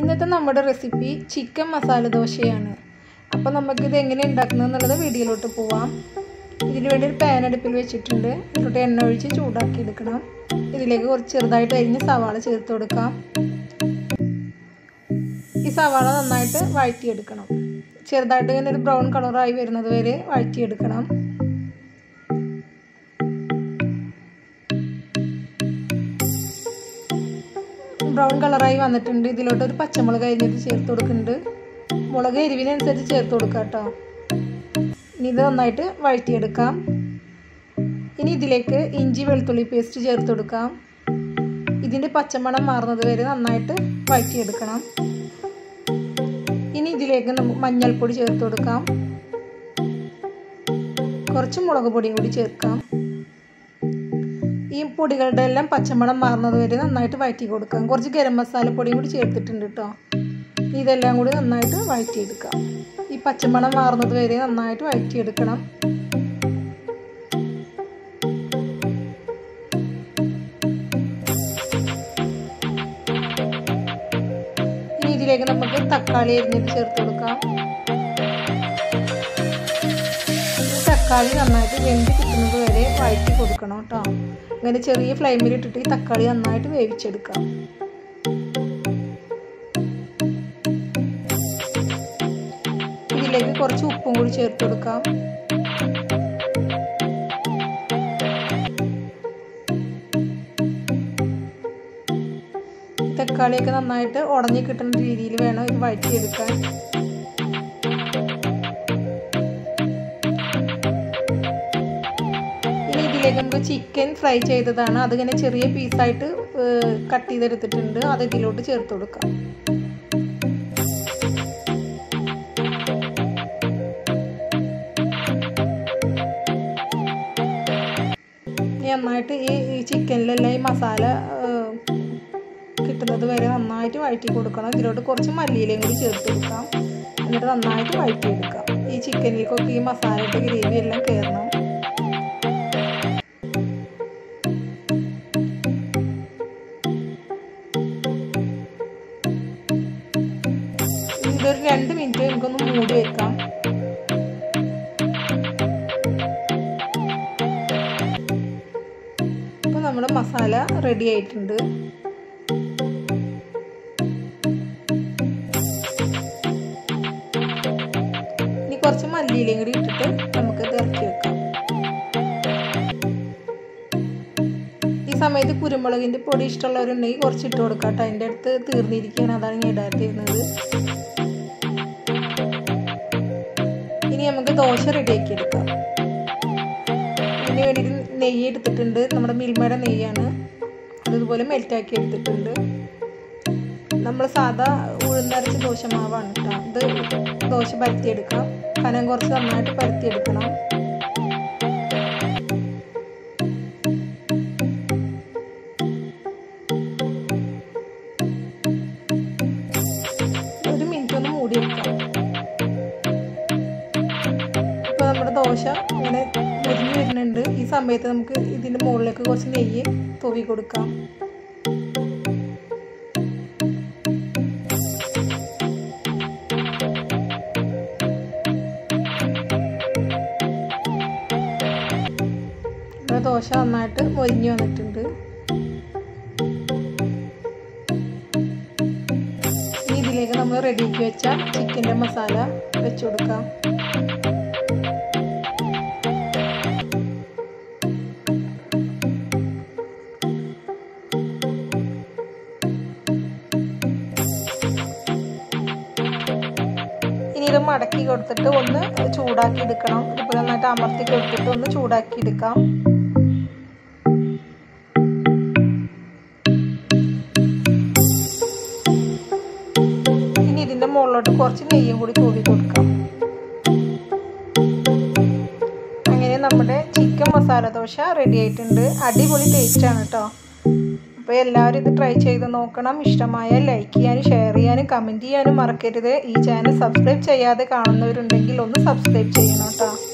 ഇന്നത്തെ നമ്മുടെ recipe chicken masala ദോശയാണ് അപ്പോൾ നമുക്കിത് എങ്ങനെ ഉണ്ടാക്കുന്നത് എന്നുള്ളത് വീഡിയോയിലോട്ട് പോവാം ഇതിന് വേണ്ടി ഒരു പാൻ അടുപ്പിൽ വെച്ചിട്ടുണ്ട് ഇതിലോട്ട് എണ്ണ ഒഴിച്ച് ചൂടാക്കി എടുക്കണം ഇതിലേക്ക് കുറച്ച് ചെറുതായിട്ട് അരിഞ്ഞ് സവാള ചേർത്ത് കൊടുക്കാം ഈ സവാള നന്നായിട്ട് വഴറ്റിയെടുക്കണം ചെറുതായിട്ട് ഇങ്ങനെ ഒരു ബ്രൗൺ കളറായി വരുന്നത് വരെ വഴറ്റിയെടുക്കണം ബ്രൗൺ കളറായി വന്നിട്ടുണ്ട് ഇതിലോട്ട് ഒരു പച്ചമുളക് അരിഞ്ഞിട്ട് ചേർത്ത് കൊടുക്കുന്നുണ്ട് മുളക് എരിവിനനുസരിച്ച് ചേർത്ത് കൊടുക്കുക കേട്ടോ ഇനി ഇത് നന്നായിട്ട് വഴറ്റിയെടുക്കാം ഇനി ഇതിലേക്ക് ഇഞ്ചി വെളുത്തുള്ളി പേസ്റ്റ് ചേർത്ത് കൊടുക്കാം ഇതിൻ്റെ പച്ചമണം മാറുന്നത് വരെ നന്നായിട്ട് വഴറ്റിയെടുക്കണം ഇനി ഇതിലേക്ക് നമുക്ക് മഞ്ഞൾപ്പൊടി ചേർത്ത് കൊടുക്കാം കുറച്ച് മുളക് പൊടിയും കൂടി ചേർക്കാം ഈ പൊടികളുടെ എല്ലാം പച്ചമണം മാറുന്നത് വരെ നന്നായിട്ട് വഴറ്റി കൊടുക്കാം കുറച്ച് ഗരം മസാല പൊടിയും കൂടി ചേർത്തിട്ടുണ്ട് കേട്ടോ ഇതെല്ലാം കൂടി നന്നായിട്ട് വഴറ്റിയെടുക്കാം ഈ പച്ചമണം മാറുന്നത് വരെ നന്നായിട്ട് വഴറ്റിയെടുക്കണം ഇനി ഇതിലേക്ക് നമുക്ക് തക്കാളി അരിഞ്ഞിട്ട് ചേർത്ത് കൊടുക്കാം തക്കാളി നന്നായിട്ട് വെന്ത് കിട്ടുന്നത് വരെ വഴറ്റി കൊടുക്കണം കേട്ടോ അങ്ങനെ ചെറിയ ഫ്ലെയിമിൽ ഇട്ടിട്ട് ഈ തക്കാളി നന്നായിട്ട് വേവിച്ചെടുക്കാം ഇതിലേക്ക് കുറച്ച് ഉപ്പും കൂടി ചേർത്ത് കൊടുക്കാം തക്കാളിയൊക്കെ നന്നായിട്ട് ഉടഞ്ഞു കിട്ടുന്ന രീതിയിൽ വേണം ഇത് വഴറ്റിയെടുക്കാൻ ഇനി ഇതിലേക്ക് നമുക്ക് ചിക്കൻ ഫ്രൈ ചെയ്തതാണ് അതിങ്ങനെ ചെറിയ പീസായിട്ട് കട്ട് ചെയ്തെടുത്തിട്ടുണ്ട് അത് ഇതിലോട്ട് ചേർത്ത് കൊടുക്കാം നന്നായിട്ട് ഈ ചിക്കനിലെല്ലാം ഈ മസാല കിട്ടുന്നത് വരെ നന്നായിട്ട് വഴറ്റി കൊടുക്കണം ഇതിലോട്ട് കുറച്ച് മല്ലിയിലയും കൂടി ചേർത്ത് കൊടുക്കാം എന്നിട്ട് നന്നായിട്ട് വഴറ്റിയെടുക്കാം ഈ ചിക്കനിലേക്കൊക്കെ ഈ മസാലയുടെ ഗ്രേവി എല്ലാം കയറണം ഇതൊരു രണ്ട് മിനിറ്റ് നമുക്കൊന്ന് മൂടി വെക്കാം ഇപ്പൊ നമ്മുടെ മസാല റെഡി ആയിട്ടുണ്ട് ഇനി കുറച്ച് മല്ലിയിലയും കൂടി ഇട്ടിട്ട് നമുക്ക് ഇത് ഇറക്കി വെക്കാം ഈ സമയത്ത് കുരുമുളകിൻ്റെ പൊടി ഇഷ്ടമുള്ളവരുണ്ടെങ്കിൽ കുറച്ച് ഇട്ട് കൊടുക്കാം കേട്ടോ അതിൻ്റെ അടുത്ത് തീർന്നിരിക്കുകയാണ് അതാണ് ഞാൻ ഇടാത്തിരുന്നത് ഇനി നമുക്ക് ദോശ റെഡിയാക്കി എടുക്കാം ഇതിന് വേണ്ടിയിട്ട് നെയ്യ് എടുത്തിട്ടുണ്ട് നമ്മുടെ മിൽമയുടെ നെയ്യാണ് അതുപോലെ മെൽറ്റാക്കി എടുത്തിട്ടുണ്ട് നമ്മൾ സാധാ ഉഴുന്നരച്ച ദോശമാവാണ് കേട്ടോ ഇത് ദോശ പരത്തിയെടുക്കാം കനം കുറച്ച് നന്നായിട്ട് പരത്തിയെടുക്കണം ഒരു മിനിറ്റ് ഒന്ന് മൂടി വെക്കാം ഇപ്പോൾ നമ്മുടെ ദോശ ഇങ്ങനെ മുരിഞ്ഞ് വരുന്നുണ്ട് ഈ സമയത്ത് നമുക്ക് ഇതിൻ്റെ മുകളിലേക്ക് കുറച്ച് നെയ്യ് തൂവി കൊടുക്കാം ദോശ നന്നായിട്ട് മൊരിഞ്ഞ് വന്നിട്ടുണ്ട് ഇനി ഇതിലേക്ക് നമ്മൾ റെഡിയാക്കി വെച്ച ചിക്കൻ്റെ മസാല വെച്ച് കൊടുക്കാം ഇനി ഇത് മടക്കി കൊടുത്തിട്ട് ഒന്ന് ചൂടാക്കി എടുക്കണം ഇതുപോലെ നന്നായിട്ട് അമർത്തി കൊടുത്തിട്ട് ഒന്ന് ചൂടാക്കി എടുക്കാം ഇനി ഇതിൻ്റെ മുകളിലോട്ട് കുറച്ച് നെയ്യും കൂടി തൂവി കൊടുക്കാം അങ്ങനെ നമ്മുടെ ചിക്കൻ മസാല ദോശ റെഡി ആയിട്ടുണ്ട് അടിപൊളി ടേസ്റ്റാണ് കേട്ടോ അപ്പോൾ എല്ലാവരും ഇത് ട്രൈ ചെയ്ത് നോക്കണം ഇഷ്ടമായ ലൈക്ക് ചെയ്യാനും ഷെയർ ചെയ്യാനും കമൻറ്റ് ചെയ്യാനും മറക്കരുത് ഈ ചാനൽ സബ്സ്ക്രൈബ് ചെയ്യാതെ കാണുന്നവരുണ്ടെങ്കിൽ ഒന്ന് സബ്സ്ക്രൈബ് ചെയ്യണം കേട്ടോ